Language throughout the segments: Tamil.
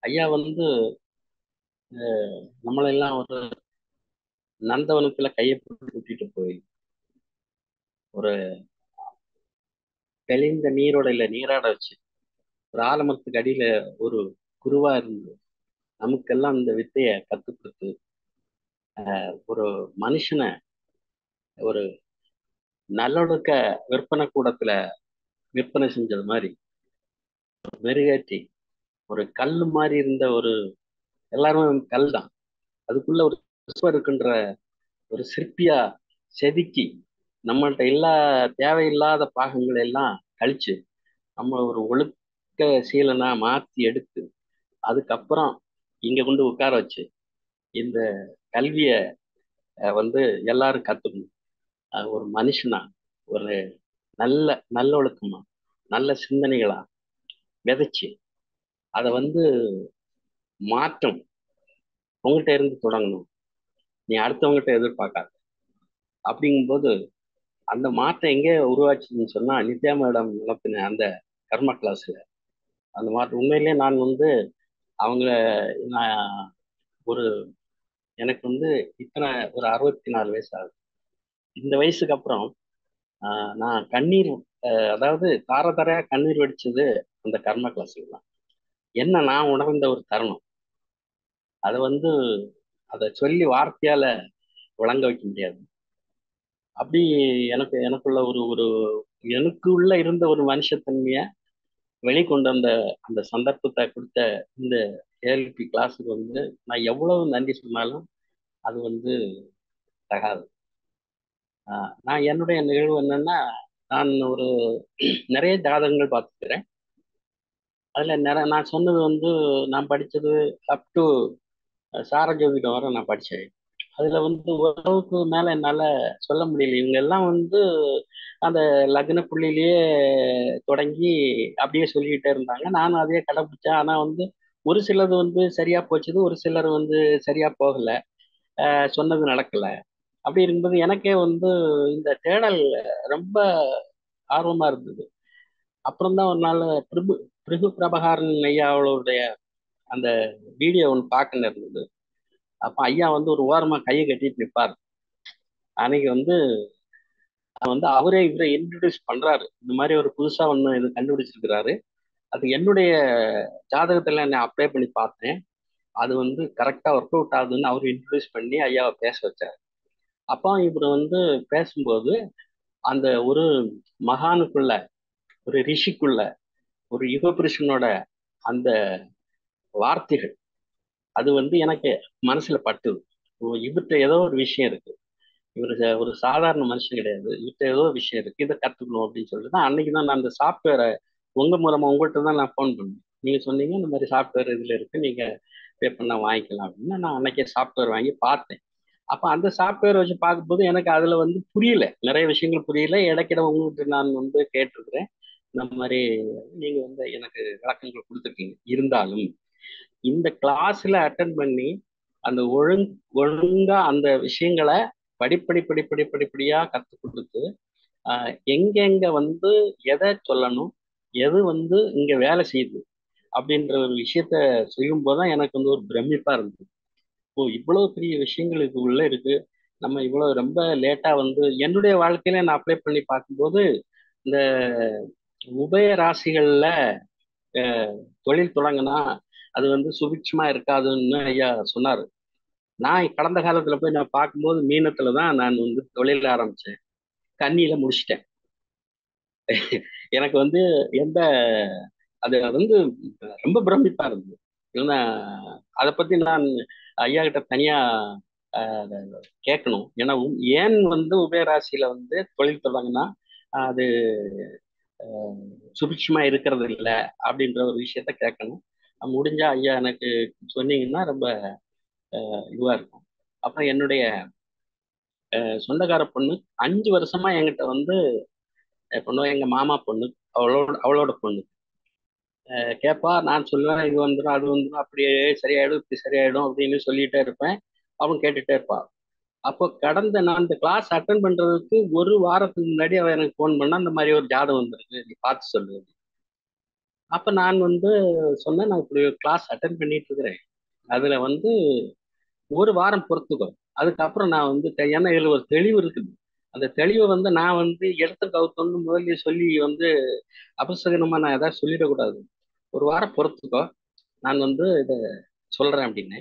ஐயா வந்து அஹ், நம்மளெல்லாம் ஒரு நந்தவனத்துல கையை பிடிச்சு கூட்டிட்டு போய் ஒரு தெளிந்த நீரோடையில நீராட வச்சு ஒரு ஆலமரத்துக்கு அடியில ஒரு குருவா இருந்து நமக்கெல்லாம் இந்த வித்தைய கத்துக் கொடுத்து ஒரு மனுஷனை ஒரு நல்லொழுக்க விற்பனை கூடத்துல விற்பனை செஞ்சது மாதிரி மெருகேற்றி ஒரு கல் மாதிரி இருந்த ஒரு எல்லாருமே கல் தான் அதுக்குள்ள ஒரு சிற்பம் இருக்குன்ற ஒரு சிற்பியா செதுக்கி நம்மள்ட்ட எல்லா தேவையில்லாத பாகங்களை எல்லாம் கழிச்சு நம்ம ஒரு ஒழுக்க சீலனா மாத்தி எடுத்து அதுக்கப்புறம் இங்க கொண்டு உட்கார வச்சு இந்த கல்விய அஹ், வந்து எல்லாரும் கத்துக்கணும் அஹ், ஒரு மனுஷனா ஒரு நல்ல நல்லொழுக்கமா நல்ல சிந்தனைகளா விதைச்சு அதை வந்து மாற்றம் உங்ககிட்ட இருந்து தொடங்கணும் நீ அடுத்தவங்ககிட்ட எதிர்பார்க்காத அப்படிங்கும்போது அந்த மாற்றம் எங்கே உருவாச்சுன்னு சொன்னா நித்யா மேடம் நடத்தின அந்த கர்ம கிளாஸ்ல அந்த மாற்றம் உண்மையிலேயே நான் வந்து அவங்க நான் ஒரு எனக்கு வந்து இத்தனை ஒரு அறுபத்தி நாலு வயசு ஆகுது இந்த வயசுக்கு அப்புறம் ஆஹ், நான் கண்ணீர் ஆஹ், அதாவது தார தாரையா கண்ணீர் வெடிச்சது அந்த கர்ம கிளாஸ்ல தான் என்ன நான் உணர்ந்த ஒரு தருணம் அதை வந்து அதை சொல்லி வார்த்தையால விளங்க வைக்க முடியாது அப்படி எனக்கு எனக்குள்ள ஒரு ஒரு எனக்கு உள்ள இருந்த ஒரு மனுஷத்தன்மைய வெளிக்கொண்டு வந்த அந்த சந்தர்ப்பத்தை கொடுத்த இந்த ஏஎல்பி கிளாஸுக்கு வந்து நான் எவ்வளவு நன்றி சொன்னாலும் அது வந்து தகாது ஆஹ் நான் என்னுடைய நிகழ்வு என்னன்னா நான் ஒரு நிறைய ஜாதகங்கள் பார்த்துக்கிறேன் அதுல நிறைய நான் சொன்னது வந்து நான் படிச்சது அப் டு சாரஜோதிடம் வரை நான் படிச்சேன் அதுல வந்து ஓரளவுக்கு மேல என்னால சொல்ல முடியல இவங்க எல்லாம் வந்து அந்த லக்ன புள்ளியிலேயே தொடங்கி அப்படியே சொல்லிக்கிட்டே இருந்தாங்க நானும் அதே கடைப்பிடிச்சேன் ஆனா வந்து ஒரு சிலது வந்து சரியா போச்சுது ஒரு சிலர் வந்து சரியா போகல அஹ் சொன்னது நடக்கல அப்படி இருக்கும்போது எனக்கே வந்து இந்த தேடல் ரொம்ப ஆர்வமா இருந்தது அப்புறம் தான் ஒரு நாள் பிரபு பிருகு பிரபகாரன் ஐயா அவளுடைய அந்த வீடியோ ஒன்று பார்க்க இருந்தது அப்ப ஐயா வந்து ஒரு ஓரமா கையை கட்டிட்டு நிற்பார் அன்னைக்கு வந்து வந்து அவரே இவரை இன்ட்ரடியூஸ் பண்றாரு இந்த மாதிரி ஒரு புதுசா ஒண்ணு இது கண்டுபிடிச்சிருக்கிறாரு அது என்னுடைய ஜாதகத்துல நான் அப்ளை பண்ணி பார்த்தேன் அது வந்து கரெக்டா ஒர்க் அவுட் ஆகுதுன்னு அவர் இன்ட்ரடியூஸ் பண்ணி ஐயாவை பேச வச்சார் அப்போ இவர் வந்து பேசும்போது அந்த ஒரு மகானுக்குள்ள ஒரு ரிஷிக்குள்ள ஒரு யுகபுருஷனோட அந்த வார்த்தைகள் அது வந்து எனக்கு மனசுல பட்டுது ஓ, இவர்கிட்ட ஏதோ ஒரு விஷயம் இருக்கு இவர் ஒரு சாதாரண மனுஷன் கிடையாது இவர்கிட்ட ஏதோ ஒரு விஷயம் இருக்கு இதை கத்துக்கணும் அப்படின்னு சொல்லிட்டு தான் அன்னைக்கு தான் நான் அந்த சாஃப்ட்வேரை உங்க மூலமா உங்கள்கிட்ட தான் நான் ஃபோன் பண்ணேன் நீங்க சொன்னீங்க இந்த மாதிரி சாஃப்ட்வேர் இதுல இருக்கு நீங்க பே பண்ணா வாங்கிக்கலாம் அப்படின்னு நான் அன்னைக்கே சாஃப்ட்வேர் வாங்கி பார்த்தேன் அப்ப அந்த சாஃப்ட்வேர் வச்சு பார்க்கும்போது எனக்கு அதுல வந்து புரியல நிறைய விஷயங்கள் புரியல இடைக்கிட உங்ககிட்ட நான் வந்து கேட்டிருக்கிறேன் இந்த மாதிரி நீங்க வந்து எனக்கு விளக்கங்கள் கொடுத்துருக்கீங்க இருந்தாலும் இந்த கிளாஸ்ல அட்டன் பண்ணி அந்த ஒழுங் ஒழுங்கா அந்த விஷயங்களை படிப்படி படிப்படி படிப்படியா கற்றுக் கொடுத்து ஆஹ் எங்கெங்க வந்து எதை சொல்லணும் எது வந்து இங்க வேலை செய்யுது அப்படின்ற ஒரு விஷயத்த சொல்லும் போதுதான் எனக்கு வந்து ஒரு பிரமிப்பா இருந்தது ஓ இவ்வளவு பெரிய விஷயங்கள் இது உள்ள இருக்கு நம்ம இவ்வளவு ரொம்ப லேட்டா வந்து என்னுடைய வாழ்க்கையில நான் அப்ளை பண்ணி பார்க்கும்போது இந்த உபய ராசிகள்ல அஹ், தொழில் தொடங்கினா அது வந்து சுபிட்சமா இருக்காதுன்னு ஐயா சொன்னாரு நான் கடந்த காலத்துல போய் நான் பார்க்கும்போது மீனத்துல தான் நான் வந்து தொழில் ஆரம்பிச்சேன் கன்னியில முடிச்சிட்டேன் எனக்கு வந்து எந்த அது வந்து ரொம்ப பிரமிப்பா இருந்தது ஏன்னா அதை பத்தி நான் ஐயா கிட்ட தனியா ஆஹ், கேட்கணும் ஏன்னா உ- ஏன் வந்து உபயராசியில வந்து தொழில் தொடங்கினா அது ஆஹ், சுபிட்சமா இருக்கிறது இல்லை அப்படின்ற ஒரு விஷயத்த கேட்கணும் முடிஞ்சா ஐயா எனக்கு சொன்னீங்கன்னா ரொம்ப ஆஹ், இதுவா இருக்கும் அப்புறம் என்னுடைய ஆஹ், சொந்தக்கார பொண்ணு அஞ்சு வருஷமா என்கிட்ட வந்து அஹ், பொண்ணு எங்க மாமா பொண்ணு அவளோட அவளோட பொண்ணு அஹ், கேட்பா நான் சொல்லுவேன் இது வந்துடும் அது வந்துடும் அப்படியே சரியாயிடும் இப்படி சரியாயிடும் அப்படின்னு சொல்லிட்டே இருப்பேன் அவன் கேட்டுட்டே இருப்பா அப்போ கடந்த நான் இந்த கிளாஸ் அட்டன் பண்றதுக்கு ஒரு வாரத்துக்கு முன்னாடி அவ எனக்கு ஃபோன் பண்ணா அந்த மாதிரி ஒரு ஜாதகம் வந்திருக்கு நீ பார்த்து சொல்லு அப்ப நான் வந்து சொன்னேன் நான் இப்படி கிளாஸ் அட்டன் பண்ணிட்டு இருக்கிறேன் அதுல வந்து ஒரு வாரம் பொறுத்துக்கோ அதுக்கப்புறம் நான் வந்து தெ- ஏன்னா இதுல ஒரு தெளிவு இருக்குது அந்த தெளிவை வந்து நான் வந்து எடுத்து கவுத்தொன்னு முதல்ல சொல்லி வந்து அபசகனமா நான் ஏதாவது சொல்லிடக்கூடாது ஒரு வாரம் பொறுத்துக்கோ நான் வந்து இதை சொல்றேன் அப்படின்னு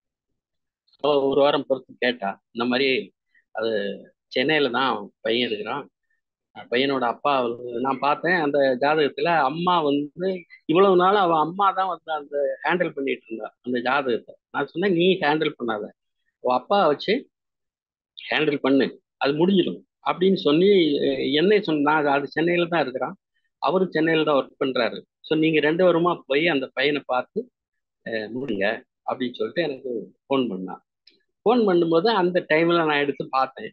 அவ ஒரு வாரம் பொறுத்து கேட்டா இந்த மாதிரி அது சென்னையில தான் பையன் இருக்கிறான் அஹ் பையனோட அப்பா வந்து- நான் பார்த்தேன் அந்த ஜாதகத்துல அம்மா வந்து இவ்வளவு நாள் அவ அம்மா தான் வந்து அந்த ஹேண்டில் பண்ணிட்டு இருந்தா அந்த ஜாதகத்தை நான் சொன்னேன் நீ ஹேண்டில் பண்ணாத உன் அப்பா வச்சு ஹேண்டில் பண்ணு அது முடிஞ்சிடும் அப்படின்னு சொல்லி அஹ் என்னை சொன்ன நான் அது சென்னையில தான் இருக்கிறான் அவரும் சென்னையில தான் ஒர்க் பண்றாரு ஸோ நீங்க ரெண்டு வருமா போய் அந்த பையனை பார்த்து அஹ் முடிங்க அப்படின்னு சொல்லிட்டு எனக்கு ஃபோன் பண்ணான் ஃபோன் பண்ணும்போது அந்த டைம்ல நான் எடுத்து பார்த்தேன்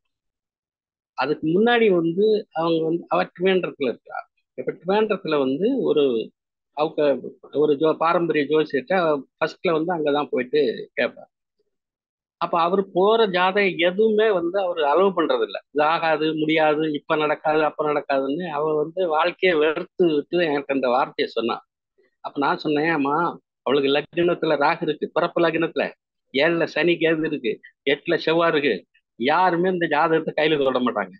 அதுக்கு முன்னாடி வந்து அவங்க வந்து அவர் ட்ரிவேண்டரத்துல இருக்கிறார் இப்ப ட்ரிவேண்டரத்துல வந்து ஒரு அவங்க ஒரு ஜோ பாரம்பரிய ஜோசியத்தை ஃபர்ஸ்ட்ல வந்து அங்கதான் போயிட்டு கேட்பார் அப்ப அவர் போற ஜாதகம் எதுவுமே வந்து அவர் அலோவ் பண்றது இல்ல இது ஆகாது முடியாது இப்ப நடக்காது அப்ப நடக்காதுன்னு அவ வந்து வாழ்க்கையை வெறுத்து விட்டு எனக்கு அந்த வார்த்தையை சொன்னான் அப்ப நான் சொன்னேன் அம்மா அவளுக்கு லக்னத்துல ராகு இருக்கு பிறப்பு லக்னத்துல ஏழுல சனி கேது இருக்கு எட்டுல செவ்வாய் இருக்கு யாருமே இந்த ஜாதகத்தை கையில தொட மாட்டாங்க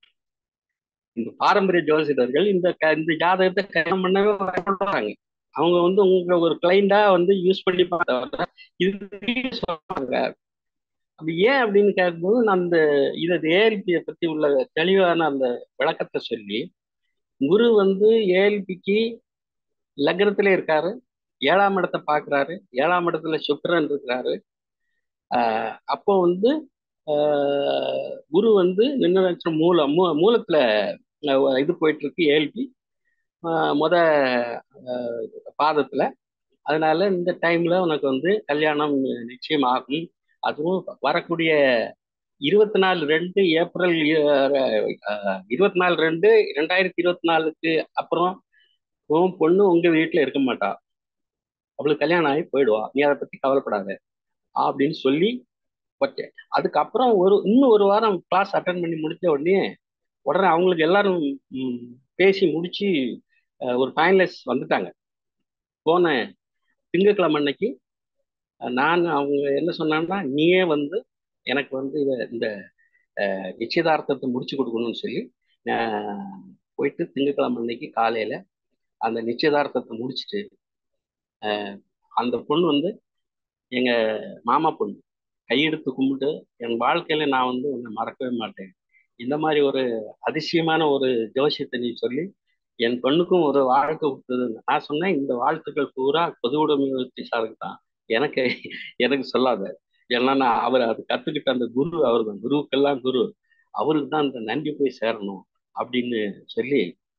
இந்த பாரம்பரிய ஜோசிடர்கள் இந்த க- இந்த ஜாதகத்தை கல்யாணம் பண்ணவே பயப்படுறாங்க அவங்க வந்து உங்களை ஒரு கிளைண்டா வந்து யூஸ் பண்ணி பார்த்தா இது சொல்றாங்க அப்படி ஏன் அப்படின்னு கேட்கும்போது நான் அந்த இதை ஏஎல்பியை பத்தி உள்ள தெளிவான அந்த விளக்கத்தை சொல்லி குரு வந்து ஏஎல்பிக்கு லக்னத்திலே இருக்காரு ஏழாம் இடத்தை பார்க்கறாரு ஏழாம் இடத்துல சுக்கிரன் இருக்கிறாரு ஆஹ் அப்போ வந்து ஆஹ் குரு வந்து என்ன நட்சத்திரம் மூலம் மூ மூலத்துல ஆஹ் இது போயிட்டு இருக்கு ஏஎல்பி முத ஆஹ் பாதத்துல அதனால இந்த டைம்ல உனக்கு வந்து கல்யாணம் நிச்சயம் ஆகும் அதுவும் வரக்கூடிய இருபத்தி நாலு ரெண்டு ஏப்ரல் இருபத்தி நாலு ரெண்டு ரெண்டாயிரத்தி இருபத்தி நாலுக்கு அப்புறம் உன் பொண்ணு உங்க வீட்டுல இருக்க மாட்டா அவளுக்கு கல்யாணம் ஆகி போயிடுவா நீ அதை பத்தி கவலைப்படாத அப்படின்னு சொல்லி வச்சேன் அதுக்கப்புறம் ஒரு இன்னும் ஒரு வாரம் கிளாஸ் அட்டன் பண்ணி முடிச்ச உடனே உடனே அவங்களுக்கு எல்லாரும் ம், பேசி முடிச்சு அஹ், ஒரு ஃபைனலிஸ்ட் வந்துட்டாங்க போன திங்கட்கிழமை அன்னைக்கு அஹ், நான் அவங்க என்ன சொன்னாங்கன்னா நீயே வந்து எனக்கு வந்து இத இந்த அஹ், நிச்சயதார்த்தத்தை முடிச்சு கொடுக்கணும்னு சொல்லி அஹ், போயிட்டு திங்கட்கிழமை அன்னைக்கு காலையில அந்த நிச்சயதார்த்தத்தை முடிச்சுட்டு அஹ், அந்த பொண்ணு வந்து எங்க மாமா பொண்ணு கையெடுத்து கும்பிட்டு என் வாழ்க்கையில நான் வந்து உன்னை மறக்கவே மாட்டேன் இந்த மாதிரி ஒரு அதிசயமான ஒரு ஜோசியத்தை நீ சொல்லி என் பெண்ணுக்கும் ஒரு வாழ்க்கை கொடுத்தது நான் சொன்னேன் இந்த வாழ்த்துக்கள் பூரா பொது உடைமை சாருக்கு தான் எனக்கு எனக்கு சொல்லாத ஏன்னா நான் அவர் அது கத்துக்கிட்ட அந்த குரு அவர் தான் குருவுக்கெல்லாம் குரு அவருக்கு தான் அந்த நன்றி போய் சேரணும் அப்படின்னு சொல்லி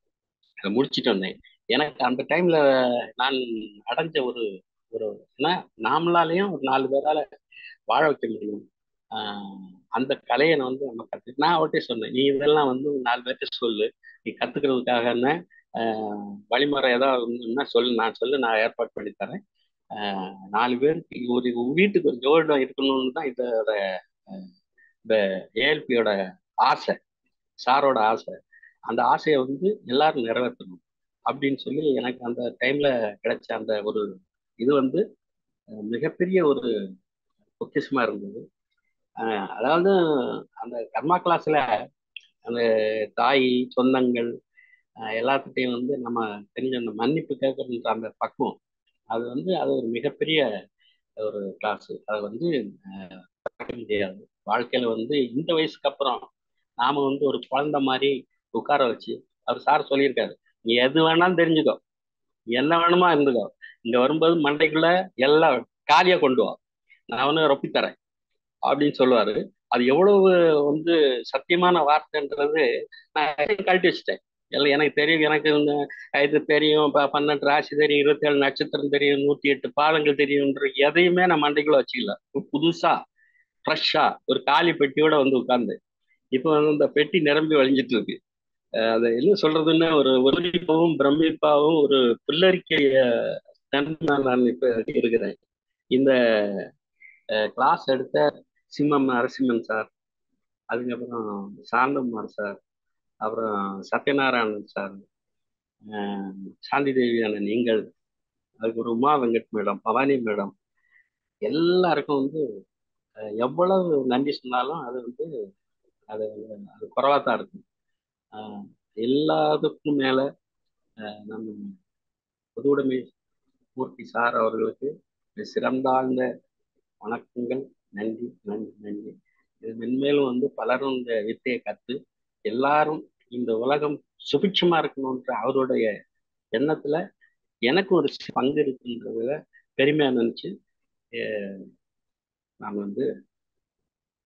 அதை முடிச்சிட்டு வந்தேன் எனக்கு அந்த டைம்ல நான் அடைஞ்ச ஒரு ஒரு ஏன்னா நாமளாலையும் ஒரு நாலு பேரால வாழ வைக்க முடியும் ஆஹ் அந்த கலையை நான் வந்து நம்ம கத்து நான் அவர்கிட்ட சொன்னேன் நீ இதெல்லாம் வந்து ஒரு நாலு பேர்கிட்ட சொல்லு நீ கத்துக்கிறதுக்காக என்ன ஆஹ் வழிமுறை ஏதாவது இருந்ததுன்னா சொல்லு நான் சொல்லு நான் ஏற்பாடு பண்ணி தரேன் ஆஹ் நாலு பேருக்கு ஒரு வீட்டுக்கு ஒரு ஜோடிடம் இருக்கணும்னு தான் இதோட ஆஹ் இந்த ஏஎல்பியோட ஆசை சாரோட ஆசை அந்த ஆசையை வந்து எல்லாரும் நிறைவேற்றணும் அப்படின்னு சொல்லி எனக்கு அந்த டைம்ல கிடைச்ச அந்த ஒரு இது வந்து அஹ், மிகப்பெரிய ஒரு பொக்கிஷமா இருந்தது அஹ், அதாவது அந்த கர்மா கிளாஸ்ல அந்த தாய் சொந்தங்கள் அஹ், எல்லாத்துட்டையும் வந்து நம்ம தெரிஞ்ச அந்த மன்னிப்பு கேட்கணுன்ற அந்த பக்குவம் அது வந்து அது ஒரு மிகப்பெரிய ஒரு கிளாஸ் அதை வந்து அஹ், மறக்க முடியாது வாழ்க்கையில வந்து இந்த வயசுக்கு அப்புறம் நாம வந்து ஒரு குழந்தை மாதிரி உட்கார வச்சு அவர் சார் சொல்லியிருக்காரு நீ எது வேணாலும் தெரிஞ்சுக்கோ என்ன வேணுமா இருந்துக்கோ இங்க வரும்போது மண்டைக்குள்ள எல்லாம் காலியா கொண்டு வா நான் வந்து ரொப்பி தரேன் அப்படின்னு சொல்லுவாரு அது எவ்வளவு வந்து சத்தியமான வார்த்தைன்றது நான் கழட்டி வச்சுட்டேன் எல்லாம் எனக்கு தெரியும் எனக்கு இந்த இது தெரியும் ப- பன்னெண்டு ராசி தெரியும் இருபத்தேழு நட்சத்திரம் தெரியும் நூத்தி எட்டு பாதங்கள் தெரியும்ன்ற எதையுமே நான் மண்டைக்குள்ள வச்சுக்கல புதுசா ஃப்ரெஷ்ஷா ஒரு காலி பெட்டியோட வந்து உட்கார்ந்து இப்போ வந்து இந்த பெட்டி நிரம்பி வழிஞ்சிட்டு இருக்கு அஹ் அதை என்ன சொல்றதுன்னு ஒரு ஒலிப்பாவும் பிரமிப்பாவும் ஒரு புல்லரிக்கைய தன்மை நான் இப்ப இருக்கிறேன் இந்த கிளாஸ் எடுத்த சிம்மம் நரசிம்மன் சார் அதுக்கப்புறம் சாந்தகுமார் சார் அப்புறம் சத்யநாராயணன் சார் அஹ் சாந்தி தேவியான நீங்கள் அதுக்கு ஒரு உமா வெங்கட் மேடம் பவானி மேடம் எல்லாருக்கும் வந்து அஹ் எவ்வளவு நன்றி சொன்னாலும் அது வந்து அது அது குறைவா தான் இருக்கும் ஆஹ் எல்லாத்துக்கும் மேல ஆஹ் நம்ம பொதுவுடைமை மூர்த்தி சார் அவர்களுக்கு சிறந்தாழ்ந்த வணக்கங்கள் நன்றி நன்றி நன்றி இது மென்மேலும் வந்து பலரும் இந்த வித்தையை கத்து எல்லாரும் இந்த உலகம் சுபிட்சமா இருக்கணும்ன்ற அவருடைய எண்ணத்துல எனக்கு ஒரு பங்கு இருக்குன்றதுல பெருமையா நினைச்சு நான் வந்து